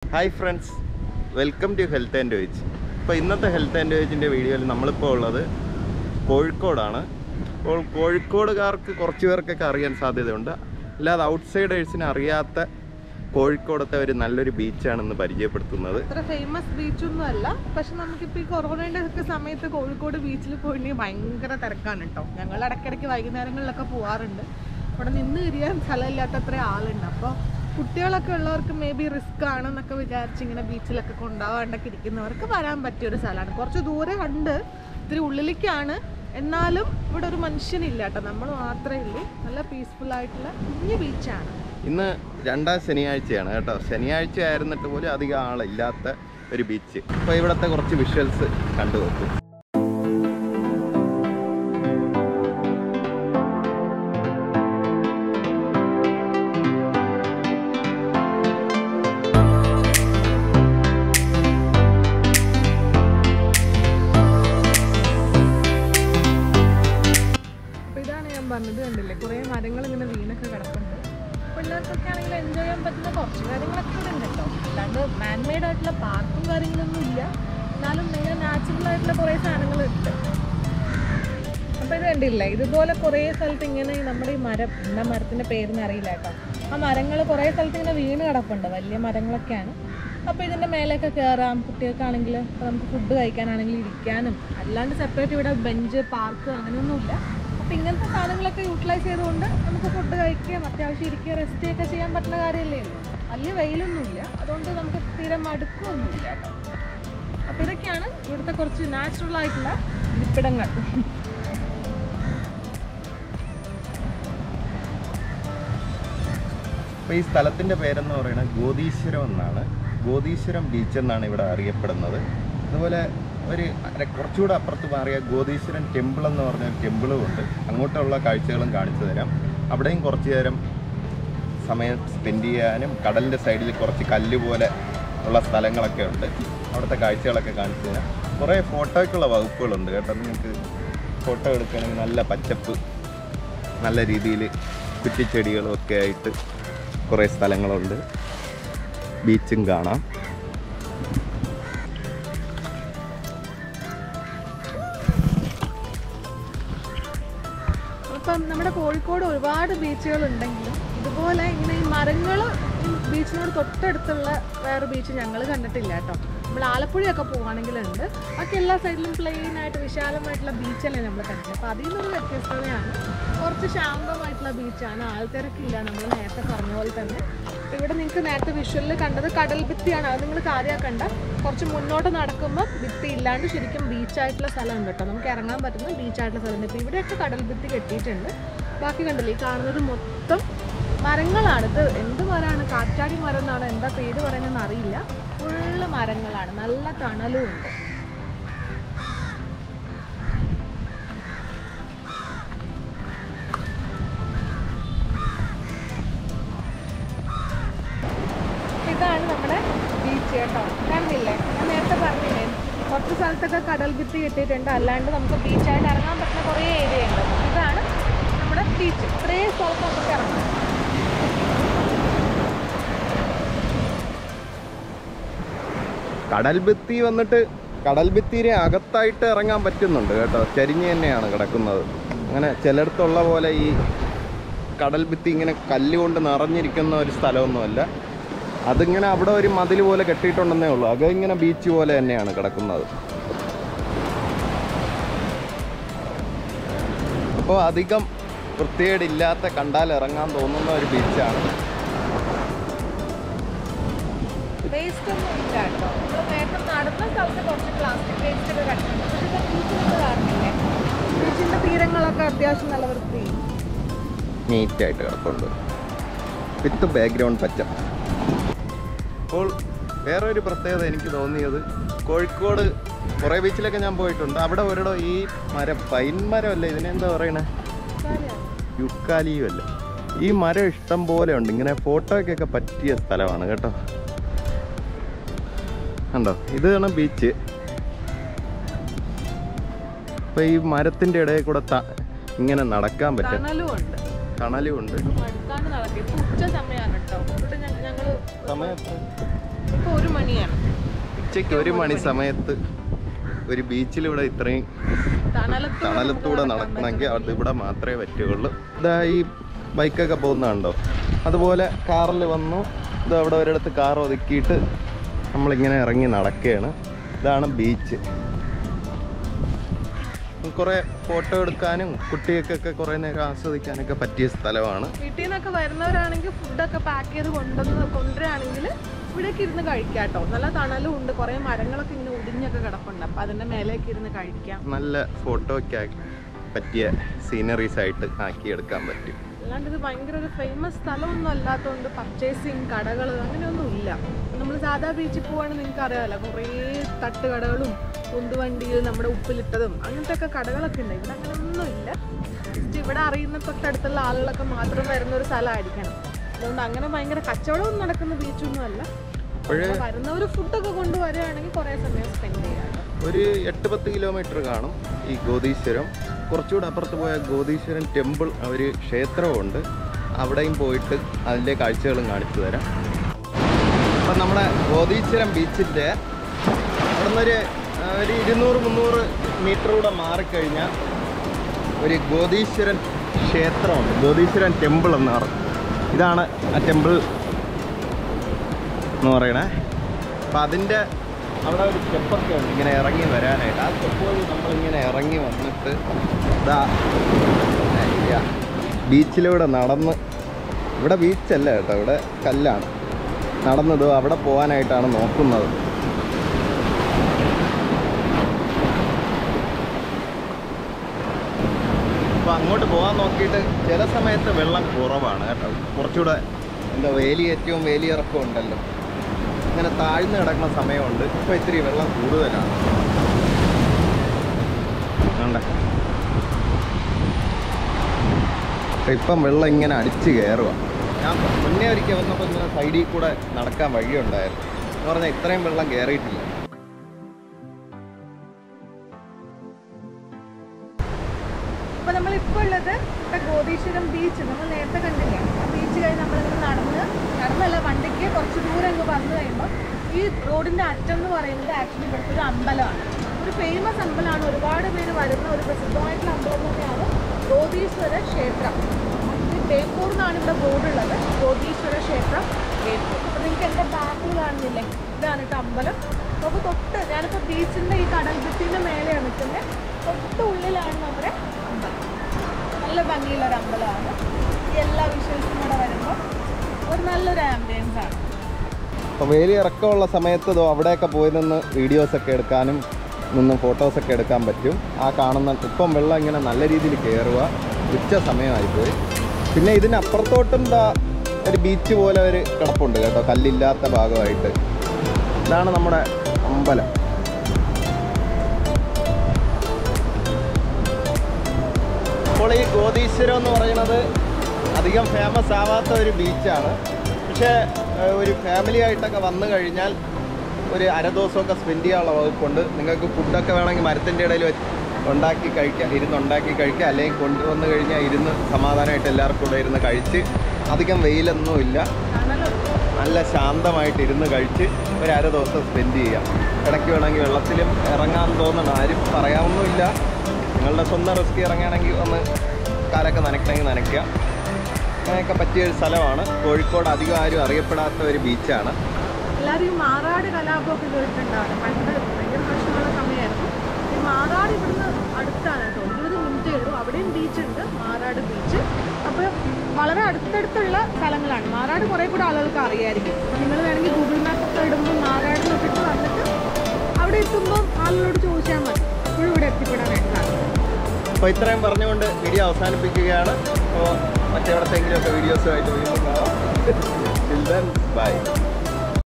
hi friends welcome to health and വേജ് ഇപ്പോൾ ഇന്നത്തെ ഹെൽത്ത് ആൻഡ് വേജിൻ്റെ വീഡിയോയിൽ നമ്മളിപ്പോൾ ഉള്ളത് കോഴിക്കോടാണ് അപ്പോൾ കോഴിക്കോടുകാർക്ക് കുറച്ച് പേർക്കൊക്കെ അറിയാൻ സാധ്യതയുണ്ട് അല്ലാതെ ഔട്ട്സൈഡേഴ്സിന് അറിയാത്ത കോഴിക്കോടത്തെ ഒരു നല്ലൊരു ബീച്ചാണെന്ന് പരിചയപ്പെടുത്തുന്നത് അത്ര ഫേമസ് ബീച്ചൊന്നും അല്ല പക്ഷെ നമുക്കിപ്പോ ഈ കൊറോണയുടെ ഒക്കെ സമയത്ത് കോഴിക്കോട് ബീച്ചിൽ പോയിട്ടുണ്ടെങ്കിൽ ഭയങ്കര തിരക്കാണ് കേട്ടോ ഞങ്ങൾ ഇടയ്ക്കിടയ്ക്ക് വൈകുന്നേരങ്ങളിലൊക്കെ പോവാറുണ്ട് അവിടെ നിന്ന് തിരിയാൻ സ്ഥലമില്ലാത്ത അത്ര ആളുണ്ട് അപ്പോൾ കുട്ടികളൊക്കെ ഉള്ളവർക്ക് മേ ബി റിസ്ക് ആണെന്നൊക്കെ വിചാരിച്ച് ഇങ്ങനെ ബീച്ചിലൊക്കെ കൊണ്ടാവാണ്ടൊക്കെ ഇരിക്കുന്നവർക്ക് വരാൻ പറ്റിയ ഒരു സ്ഥലമാണ് കുറച്ച് ദൂരെ ഉണ്ട് ഇത്തിരി ഉള്ളിലേക്കാണ് എന്നാലും ഇവിടെ ഒരു മനുഷ്യനില്ല കേട്ടോ നമ്മൾ മാത്രമേ ഉള്ളൂ നല്ല പീസ്ഫുൾ ആയിട്ടുള്ള കുഞ്ഞു ബീച്ചാണ് ഇന്ന് രണ്ടാം ശനിയാഴ്ചയാണ് കേട്ടോ ശനിയാഴ്ച ആയിരുന്നിട്ട് പോലും അധികം ആളില്ലാത്ത ഒരു ബീച്ച് അപ്പോൾ ഇവിടുത്തെ കുറച്ച് വിഷ്വൽസ് കണ്ടു നോക്കും അപ്പോൾ ഇതാണ് ഞാൻ പറഞ്ഞത് കണ്ടില്ലേ കുറേ മരങ്ങൾ ഇങ്ങനെ വീണൊക്കെ കിടപ്പുണ്ട് പിള്ളേർക്കൊക്കെ ആണെങ്കിൽ എൻജോയ് ചെയ്യാൻ പറ്റുന്ന കുറച്ച് കാര്യങ്ങളൊക്കെ ഇവിടെ ഉണ്ട് കേട്ടോ അല്ലാണ്ട് മാൻമെയ്ഡ് ആയിട്ടുള്ള പാർക്കും കാര്യങ്ങളൊന്നും ഇല്ല എന്നാലും നിങ്ങൾ നാച്ചുറൽ ആയിട്ടുള്ള കുറേ സാധനങ്ങൾ ഉണ്ട് അപ്പോൾ ഇത് കണ്ടില്ലേ ഇതുപോലെ കുറേ സ്ഥലത്ത് ഇങ്ങനെ ഈ നമ്മുടെ ഈ മരം എന്താ മരത്തിൻ്റെ പേരെന്ന് അറിയില്ല കേട്ടോ ആ മരങ്ങൾ കുറേ സ്ഥലത്ത് ഇങ്ങനെ വീണ് കിടപ്പുണ്ട് വലിയ മരങ്ങളൊക്കെയാണ് അപ്പോൾ ഇതിൻ്റെ മേലെയൊക്കെ കയറാം കുട്ടികൾക്കാണെങ്കിൽ ഇപ്പോൾ നമുക്ക് ഫുഡ് കഴിക്കാനാണെങ്കിൽ ഇരിക്കാനും അല്ലാണ്ട് സെപ്പറേറ്റ് ഇവിടെ ബെഞ്ച് പാർക്ക് അങ്ങനെയൊന്നുമില്ല അപ്പോൾ ഇങ്ങനത്തെ സാധനങ്ങളൊക്കെ യൂട്ടിലൈസ് ചെയ്തുകൊണ്ട് നമുക്ക് ഫുഡ് കഴിക്കുകയും അത്യാവശ്യം ഇരിക്കുക റെസ്റ്റ് ഒക്കെ ചെയ്യാൻ പറ്റുന്ന കാര്യമല്ലേ ഉള്ളൂ വലിയ വെയിലൊന്നുമില്ല അതുകൊണ്ട് നമുക്ക് തീരെ മടുക്കൊന്നുമില്ല കേട്ടോ അപ്പോൾ ഇതൊക്കെയാണ് ഇവിടുത്തെ കുറച്ച് നാച്ചുറൽ ആയിട്ടുള്ള ഇരിപ്പിടങ്ങൾ അപ്പോൾ ഈ സ്ഥലത്തിൻ്റെ പേരെന്ന് പറയുന്നത് ഗോതീശ്വരം എന്നാണ് ഗോതീശ്വരം ബീച്ച് എന്നാണ് ഇവിടെ അറിയപ്പെടുന്നത് അതുപോലെ ഒരു അര- കുറച്ചുകൂടെ അപ്പുറത്ത് മാറിയ ഗോതീശ്വരൻ ടെമ്പിൾ എന്ന് പറഞ്ഞ ഒരു ടെമ്പിളും ഉണ്ട് അങ്ങോട്ടുള്ള കാഴ്ചകളും കാണിച്ചു തരാം അവിടെയും കുറച്ച് നേരം സമയം സ്പെൻഡ് ചെയ്യാനും കടലിൻ്റെ സൈഡിൽ കുറച്ച് കല്ല് പോലെ ഉള്ള സ്ഥലങ്ങളൊക്കെ ഉണ്ട് അവിടുത്തെ കാഴ്ചകളൊക്കെ കാണിച്ചു തരാം കുറേ ഫോട്ടോയ്ക്കുള്ള വകുപ്പുകളുണ്ട് കേട്ടോ നിങ്ങൾക്ക് ഫോട്ടോ എടുക്കണമെങ്കിൽ നല്ല പച്ചപ്പ് നല്ല രീതിയിൽ കുറ്റിച്ചെടികളും ഒക്കെ ആയിട്ട് കുറേ സ്ഥലങ്ങളുണ്ട് ബീച്ചും കാണാം അപ്പം നമ്മുടെ കോഴിക്കോട് ഒരുപാട് ബീച്ചുകൾ ഉണ്ടെങ്കിലും ഇതുപോലെ ഇങ്ങനെ ഈ മരങ്ങൾ ഈ ബീച്ചിനോട് തൊട്ടടുത്തുള്ള വേറെ ബീച്ച് ഞങ്ങൾ കണ്ടിട്ടില്ല കേട്ടോ നമ്മൾ ആലപ്പുഴയൊക്കെ പോവുകയാണെങ്കിലുണ്ട് ബാക്കി എല്ലാ സൈഡിലും പ്ലെയിൻ ആയിട്ട് വിശാലമായിട്ടുള്ള ബീച്ചല്ലേ നമ്മൾ കണ്ടത് അപ്പോൾ അതിൽ നിന്നൊരു വ്യത്യസ്തതയാണ് കുറച്ച് ശാന്തമായിട്ടുള്ള ബീച്ചാണ് ആൾത്തിരക്കില്ല നമ്മൾ നേരത്തെ പറഞ്ഞ പോലെ തന്നെ അപ്പോൾ ഇവിടെ നിങ്ങൾക്ക് നേരത്തെ വിഷ്വലിൽ കണ്ടത് കടൽ ഭിത്തിയാണ് അത് നിങ്ങൾ കാര്യമാക്കണ്ട കുറച്ച് മുന്നോട്ട് നടക്കുമ്പോൾ ഭിത്തി ഇല്ലാണ്ട് ശരിക്കും ബീച്ചായിട്ടുള്ള സ്ഥലമുണ്ട് കേട്ടോ നമുക്ക് ഇറങ്ങാൻ പറ്റുന്ന ബീച്ചായിട്ടുള്ള സ്ഥലമുണ്ട് ഇപ്പോൾ ഇവിടെയൊക്കെ കടൽ ഭിത്തി കെട്ടിയിട്ടുണ്ട് ബാക്കി കണ്ടില്ലേ ഈ കാണുന്നത് മൊത്തം മരങ്ങളാണ് ഇത് എന്ത് മരമാണ് കാറ്റാടി മരം എന്നാണ് എന്താ പേര് പറയുന്നതെന്ന് അറിയില്ല ഫുള്ള് മരങ്ങളാണ് നല്ല തണലും ഉണ്ട് ഇതാണ് നമ്മുടെ ബീച്ച് കേട്ടോ കണ്ടില്ലേ ഞാൻ നേരത്തെ പറഞ്ഞില്ലേ കുറച്ച് സ്ഥലത്തൊക്കെ കടൽ ഭിത്തി കെട്ടിയിട്ടുണ്ട് അല്ലാണ്ട് നമുക്ക് ബീച്ചായിട്ട് ഇറങ്ങാൻ പറ്റുന്ന കുറേ ഏരിയ ഉണ്ട് ഇതാണ് നമ്മുടെ ബീച്ച് ഇത്രയും സ്ഥലത്ത് നമുക്ക് ഇറങ്ങാം കടൽ ഭിത്തി വന്നിട്ട് കടൽ ഭിത്തിയുടെ അകത്തായിട്ട് ഇറങ്ങാൻ പറ്റുന്നുണ്ട് കേട്ടോ ചരിഞ്ഞ് തന്നെയാണ് കിടക്കുന്നത് അങ്ങനെ ചിലയിടത്തുള്ള പോലെ ഈ കടൽ ഭിത്തി ഇങ്ങനെ കല്ലുകൊണ്ട് നിറഞ്ഞിരിക്കുന്ന ഒരു സ്ഥലമൊന്നുമല്ല അതിങ്ങനെ അവിടെ ഒരു മതിൽ പോലെ കെട്ടിയിട്ടുണ്ടെന്നേ ഉള്ളൂ അത് ഇങ്ങനെ ബീച്ച് പോലെ തന്നെയാണ് കിടക്കുന്നത് അപ്പോൾ അധികം വൃത്തികേടില്ലാത്ത കണ്ടാൽ ഇറങ്ങാൻ തോന്നുന്ന ഒരു ബീച്ചാണ് വേസ്റ്റ് ഒന്നും ഇല്ല കേട്ടോ നമ്മൾ നേരത്തെ നടന്ന സ്ഥലത്ത് കുറച്ച് പ്ലാസ്റ്റിക് വേസ്റ്റ് ഒക്കെ കിടക്കുന്നുണ്ട് പക്ഷേ ഇത് ബീച്ചിൽ കാണില്ലേ ബീച്ചിൻ്റെ തീരങ്ങളൊക്കെ അത്യാവശ്യം നല്ല വൃത്തി നീറ്റായിട്ട് കിടപ്പുണ്ട് വിത്ത് ബാക്ക്ഗ്രൗണ്ട് പച്ച അപ്പോൾ വേറൊരു പ്രത്യേകത എനിക്ക് തോന്നിയത് കോഴിക്കോട് കുറേ ബീച്ചിലൊക്കെ ഞാൻ പോയിട്ടുണ്ട് അവിടെ ഒരിടം ഈ മരം പൈൻ മരമല്ല ഇതിനെന്താ പറയണേ യുക്കാലിയും അല്ല ഈ മരം ഇഷ്ടം പോലെ ഉണ്ട് ഇങ്ങനെ ഫോട്ടോയ്ക്കൊക്കെ പറ്റിയ സ്ഥലമാണ് കേട്ടോ കണ്ടോ ഇതാണ് ബീച്ച് ഇപ്പൊ ഈ മരത്തിന്റെ ഇടയിൽ കൂടെ ത- ഇങ്ങനെ നടക്കാൻ പറ്റും തണലും ഉണ്ട് തണലും ഉണ്ട് മടുക്കാണ്ട് നടക്കും ഇപ്പൊ ഉച്ച സമയമാണ് കേട്ടോ ഇവിടെ ഞങ്ങൾ സമയം ഇപ്പൊ ഒരു ഉച്ചയ്ക്ക് ഒരു മണി സമയത്ത് ഒരു ബീച്ചിലൂടെ ഇത്രയും തണലത്തൂടെ തണലത്തൂടെ നമുക്ക് നടക്കാൻ നടക്കണമെങ്കിൽ അത് ഇവിടെ മാത്രമേ പറ്റുകയുള്ളൂ ഇതാ ഈ ബൈക്കൊക്കെ പോകുന്നുണ്ടോ അതുപോലെ കാറിൽ വന്നു ഇത് അവിടെ ഒരിടത്ത് കാർ ഒതുക്കിയിട്ട് നമ്മളിങ്ങനെ ഇറങ്ങി നടക്കുകയാണ് ഇതാണ് ബീച്ച് കുറേ ഫോട്ടോ എടുക്കാനും കുട്ടികൾക്കൊക്കെ കുറേ നേരം ആസ്വദിക്കാനൊക്കെ പറ്റിയ സ്ഥലമാണ് വീട്ടിൽ നിന്നൊക്കെ വരുന്നവരാണെങ്കിൽ ഫുഡൊക്കെ പാക്ക് ചെയ്ത് കൊണ്ടുവന്ന് കൊണ്ടുവരികയാണെങ്കിൽ ഇവിടേക്ക് ഇരുന്ന് കഴിക്കാം കേട്ടോ നല്ല തണലും ഉണ്ട് കുറേ മരങ്ങളൊക്കെ ഇങ്ങനെ ഒടിഞ്ഞൊക്കെ കിടപ്പുണ്ട് അപ്പം അതിൻ്റെ മേലേക്ക് ഇരുന്ന് കഴിക്കാം നല്ല ഫോട്ടോയ്ക്ക് പറ്റിയ സീനറീസ് ആയിട്ട് ആക്കിയെടുക്കാൻ പറ്റും അല്ലാണ്ട് ഇത് ഭയങ്കര ഒരു ഫേമസ് സ്ഥലമൊന്നും അല്ലാത്തതുകൊണ്ട് പർച്ചേസിങ് കടകൾ അങ്ങനെയൊന്നും ഇല്ല നമ്മൾ സാധാ ബീച്ചിൽ പോവാണെങ്കിൽ നിങ്ങൾക്ക് അറിയാമല്ലോ കുറേ തട്ടുകടകളും ഉന്തുവണ്ടിയിൽ നമ്മുടെ ഉപ്പിലിട്ടതും അങ്ങനത്തെ ഒക്കെ കടകളൊക്കെ ഉണ്ട് ഇവിടെ അങ്ങനെയൊന്നും ഇല്ല ജസ്റ്റ് ഇവിടെ അറിയുന്ന തൊട്ടടുത്തുള്ള ആളുകളൊക്കെ മാത്രം വരുന്ന ഒരു സ്ഥലമായിരിക്കണം അതുകൊണ്ട് അങ്ങനെ ഭയങ്കര കച്ചവടമൊന്നും നടക്കുന്ന ബീച്ചൊന്നും അല്ല അപ്പോഴ് വരുന്നവർ ഫുഡൊക്കെ കൊണ്ടുവരികയാണെങ്കിൽ കുറേ സമയം സ്പെൻഡ് ചെയ്യാം ഒരു എട്ട് പത്ത് കിലോമീറ്റർ കാണും ഈ ഗോദീശ്വരം കുറച്ചുകൂടെ അപ്പുറത്ത് പോയ ഗോദീശ്വരൻ ടെമ്പിൾ ഒരു ക്ഷേത്രമുണ്ട് അവിടെയും പോയിട്ട് അതിൻ്റെ കാഴ്ചകളും കാണിച്ചു തരാം അപ്പം നമ്മുടെ ഗോദീശ്വരം ബീച്ചിൻ്റെ അവിടെ നിന്നൊരു ആ, ഒരു ഇരുന്നൂറ് മുന്നൂറ് മീറ്റർ കൂടെ മാറിക്കഴിഞ്ഞാൽ ഒരു ഗോദീശ്വരൻ ക്ഷേത്രമുണ്ട് ഗോദീശ്വരൻ ടെമ്പിൾ എന്ന് പറയും ഇതാണ് ആ ടെമ്പിൾ എന്ന് പറയണേ അപ്പം അതിൻ്റെ അവിടെ ഒരു സ്റ്റെപ്പൊക്കെ ഉണ്ട് ഇങ്ങനെ ഇറങ്ങി വരാനായിട്ട് ആ സ്റ്റെപ്പ് വഴി നമ്മളിങ്ങനെ ഇറങ്ങി വന്നിട്ട് ഇതാ ഇല്ല ബീച്ചിലൂടെ നടന്ന് ഇവിടെ ബീച്ചല്ല കേട്ടോ ഇവിടെ കല്ലാണ് നടന്നത് അവിടെ പോകാനായിട്ടാണ് നോക്കുന്നത് അപ്പോൾ അങ്ങോട്ട് പോകാൻ നോക്കിയിട്ട് ചില സമയത്ത് വെള്ളം കുറവാണ് കേട്ടോ കുറച്ചുകൂടെ എന്താ വേലിയേറ്റവും വേലിയിറക്കവും ഉണ്ടല്ലോ ഇങ്ങനെ താഴ്ന്നു കിടക്കുന്ന സമയമുണ്ട് ഇപ്പോൾ ഇത്തിരി വെള്ളം കൂടുതലാണ് കണ്ടേ പക്ഷെ ഇപ്പം വെള്ളം ഇങ്ങനെ അടിച്ച് കയറുക ഞാൻ മുന്നേ ഒരിക്കൽ വന്നപ്പോൾ ഇങ്ങനെ സൈഡിൽ കൂടെ നടക്കാൻ വഴിയുണ്ടായിരുന്നു എന്ന് പറഞ്ഞാൽ ഇത്രയും വെള്ളം കയറിയിട്ടില്ല അപ്പൊ നമ്മൾ ഇപ്പോൾ ഉള്ളത് ഇവിടെ ഗോതീശ്വരം ബീച്ച് നമ്മൾ നേരത്തെ കണ്ടില്ലേ ആ ബീച്ച് കഴിഞ്ഞ് നമ്മളിങ്ങനെ നടന്ന് നടന്നല്ല വണ്ടിക്ക് കുറച്ച് ദൂരം അങ്ങ് വന്നു കഴിയുമ്പോൾ ഈ റോഡിന്റെ അറ്റം എന്ന് പറയുന്നത് ആക്ച്വലി ഇവിടുത്തെ ഒരു അമ്പലമാണ് ഒരു ഫേമസ് അമ്പലമാണ് ഒരുപാട് പേര് വരുന്ന ഒരു പ്രസിദ്ധമായിട്ടുള്ള അമ്പലം തന്നെയാണ് ഗോതീശ്വര ക്ഷേത്രം ഈ ബേപ്പൂർ എന്നാണ് ഇവിടെ ബോർഡുള്ളത് ഗോതീശ്വര ക്ഷേത്രം ബേപ്പൂർ അപ്പോൾ നിങ്ങൾക്ക് എൻ്റെ ബാക്കിൽ കാണുന്നില്ലേ ഇതാണ് കേട്ടോ അമ്പലം നമുക്ക് തൊട്ട് ഞാനിപ്പോൾ ബീച്ചിൻ്റെ ഈ കടൽ ഭിത്തിൻ്റെ മേലെയാണ് നിൽക്കുന്നത് തൊട്ട് ഉള്ളിലാണ് നമ്മുടെ അമ്പലം നല്ല ഭംഗിയുള്ള ഒരു അമ്പലമാണ് ഈ എല്ലാ വിഷ്വൽസും കൂടെ വരുമ്പോൾ ഒരു നല്ലൊരു ആംബിയൻസ് ആണ് അപ്പോൾ വേലി ഇറക്കമുള്ള സമയത്ത് ഇതോ അവിടെയൊക്കെ പോയി നിന്ന് വീഡിയോസൊക്കെ എടുക്കാനും നിന്ന് ഫോട്ടോസൊക്കെ എടുക്കാൻ പറ്റും ആ കാണുന്ന ഇപ്പം വെള്ളം ഇങ്ങനെ നല്ല രീതിയിൽ കയറുക ഉച്ച സമയമായിപ്പോയി പിന്നെ ഇതിനപ്പുറത്തോട്ടും ദാ ഒരു ബീച്ച് പോലെ ഒരു കിടപ്പുണ്ട് കേട്ടോ കല്ലില്ലാത്ത ഭാഗമായിട്ട് ഇതാണ് നമ്മുടെ അമ്പലം അപ്പോൾ ഈ ഗോതീശ്വരം എന്ന് പറയുന്നത് അധികം ഫേമസ് ആവാത്ത ഒരു ബീച്ചാണ് പക്ഷേ ഏഹ്, ഒരു ഫാമിലി ആയിട്ടൊക്കെ വന്നു കഴിഞ്ഞാൽ ഒരു അര ദിവസമൊക്കെ സ്പെൻഡ് ചെയ്യാനുള്ള വകുപ്പുണ്ട് നിങ്ങൾക്ക് ഫുഡൊക്കെ വേണമെങ്കിൽ മരത്തിൻ്റെ ഇടയിൽ വെച്ച് ഉണ്ടാക്കി കഴിക്കാം ഇരുന്ന് ഉണ്ടാക്കി കഴിക്കാം അല്ലെങ്കിൽ കൊണ്ടുവന്ന് കഴിഞ്ഞാൽ ഇരുന്ന് സമാധാനമായിട്ട് എല്ലാവർക്കും കൂടെ ഇരുന്ന് കഴിച്ച് അധികം വെയിലൊന്നും ഇല്ല തണലൊക്കെ നല്ല ശാന്തമായിട്ട് ഇരുന്ന് കഴിച്ച് ഒരു അര ദിവസം സ്പെൻഡ് ചെയ്യാം ഇടയ്ക്ക് വേണമെങ്കിൽ വെള്ളത്തിലും ഇറങ്ങാൻ തോന്നണം ആരും പറയാമൊന്നുമില്ല നിങ്ങളുടെ സ്വന്തം റിസ്ക് ഇറങ്ങുകയാണെങ്കിൽ ഒന്ന് കാലൊക്കെ നനയ്ക്കണമെങ്കിൽ നനയ്ക്കാം അങ്ങനെയൊക്കെ പറ്റിയ ഒരു സ്ഥലമാണ് കോഴിക്കോട് അധികം ആരും അറിയപ്പെടാത്ത ഒരു ബീച്ചാണ് എല്ലാവരും ഈ മാറാട് കലാപമൊക്കെ കേട്ടിട്ടുണ്ടാവും പണ്ട് ഭയങ്കര പ്രശ്നമുള്ള സമയമായിരുന്നു ഈ മാറാട് ഇവിടുന്ന് അടുത്താണ് കേട്ടോ ഇരുപത് മിനിറ്റേ ഉള്ളൂ അവിടെയും ബീച്ച് ഉണ്ട് മാറാട് ബീച്ച് അപ്പോൾ വളരെ അടുത്തടുത്തുള്ള സ്ഥലങ്ങളാണ് മാറാട് കുറേ കൂടെ ആളുകൾക്ക് അറിയായിരിക്കും അപ്പോൾ നിങ്ങൾ വേണമെങ്കിൽ ഗൂഗിൾ മാപ്പ് ഒക്കെ ഇടുമ്പോൾ മാറാട് നോക്കിയിട്ട് വന്നിട്ട് അവിടെ എത്തുമ്പോൾ ആളുകളോട് ചോദിച്ചാൽ മതി ഇപ്പോഴും ഇവിടെ എത്തിപ്പെടാനായിട്ട് സാധിക്കും അപ്പോൾ ഇത്രയും പറഞ്ഞുകൊണ്ട് വീഡിയോ അവസാനിപ്പിക്കുകയാണ് അപ്പോൾ മറ്റെവിടത്തെങ്കിലുമൊക്കെ വീഡിയോസുമായിട്ട് വീണ്ടും കാണാം ബൈ